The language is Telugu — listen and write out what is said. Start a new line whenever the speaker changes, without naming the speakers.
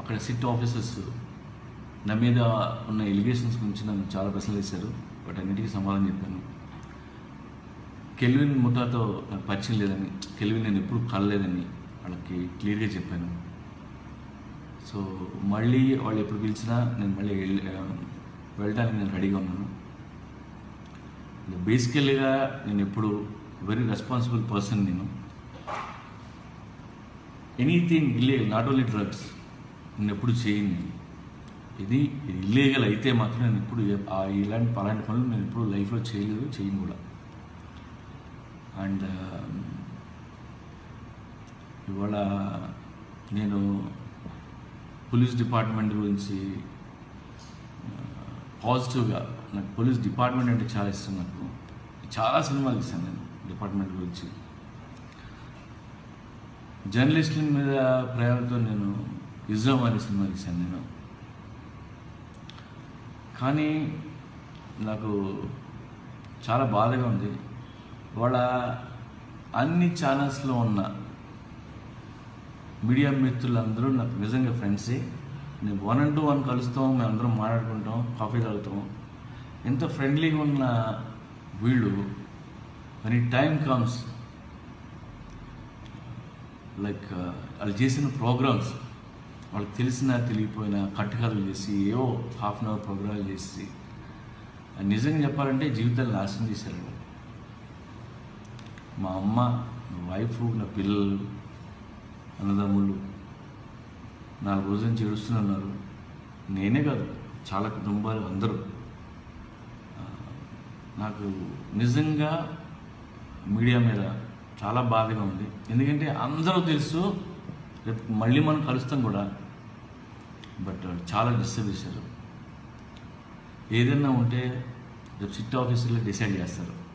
అక్కడ సిట్ ఆఫీసర్స్ నా మీద ఉన్న ఎలిగేషన్స్ గురించి నన్ను చాలా ప్రశ్నలు వేశారు బట్ అన్నిటికీ సమాధానం చెప్పాను కెల్విన్ ముఠాతో నాకు పరిచయం లేదని కెల్విన్ నేను ఎప్పుడు కలలేదని వాళ్ళకి క్లియర్గా చెప్పాను సో మళ్ళీ వాళ్ళు ఎప్పుడు పిలిచినా నేను మళ్ళీ వెళ్ళ- ఆ, వెళ్ళడానికి నేను రెడీగా ఉన్నాను బేసికల్గా నేను ఎప్పుడు వెరీ రెస్పాన్సిబుల్ పర్సన్ నేను anything illegal not only drugs నేను ఎప్పుడు చేయను నేను ఇది ఇల్లీగల్ అయితే మాత్రం నేను ఎప్పుడు ఏ- ఆ ఇలాంటి పలాంటి పనులు నేను ఎప్పుడు లైఫ్లో చేయలేదు చేయను కూడా అండ్ ఇవాళ నేను పోలీస్ డిపార్ట్మెంట్ గురించి పాజిటివ్గా నాకు పోలీస్ డిపార్ట్మెంట్ అంటే చాలా ఇష్టం నాకు చాలా సినిమాలు ఇస్తాను నేను డిపార్ట్మెంట్ గురించి జర్నలిస్టుల మీద ప్రయాణంతో నేను ఇజ్రామ్ అనే సినిమా తీశాను నేను కానీ నాకు చాలా బాధగా ఉంది వాళ్ళ అన్ని ఛానల్స్లో ఉన్న మీడియా మిత్రులందరూ నాకు నిజంగా ఫ్రెండ్సే నేను వన్ అండ్ టూ వన్ కలుస్తాం మేము అందరం మాట్లాడుకుంటాం కాఫీ తాగుతాం ఎంత ఫ్రెండ్లీగా ఉన్న వీళ్ళు when టైం కమ్స్ లైక్ వాళ్ళు చేసిన ప్రోగ్రామ్స్ వాళ్ళకి తెలిసిన తెలియపోయిన కట్టుకథలు చేసి ఏవో హాఫ్ అన్ అవర్ ప్రోగ్రాలు చేసి అది నిజంగా చెప్పాలంటే జీవితాన్ని నాశనం చేశారు వాళ్ళు. మా అమ్మ నా వైఫ్ నా పిల్లలు అన్నదమ్ముళ్ళు నాలుగు రోజుల నుంచి ఏడుస్తున్నారు నేనే కాదు చాలా కుటుంబాలు అందరూ ఆ, నాకు నిజంగా మీడియా మీద చాలా బాధగా ఉంది ఎందుకంటే అందరూ తెలుసు రేపు మళ్ళీ మనం కలుస్తాం కూడా బట్ చాలా డిస్టర్బ్ చేశారు ఏదైనా ఉంటే రేపు సిట్ ఆఫీసర్లో డిసైడ్ చేస్తారు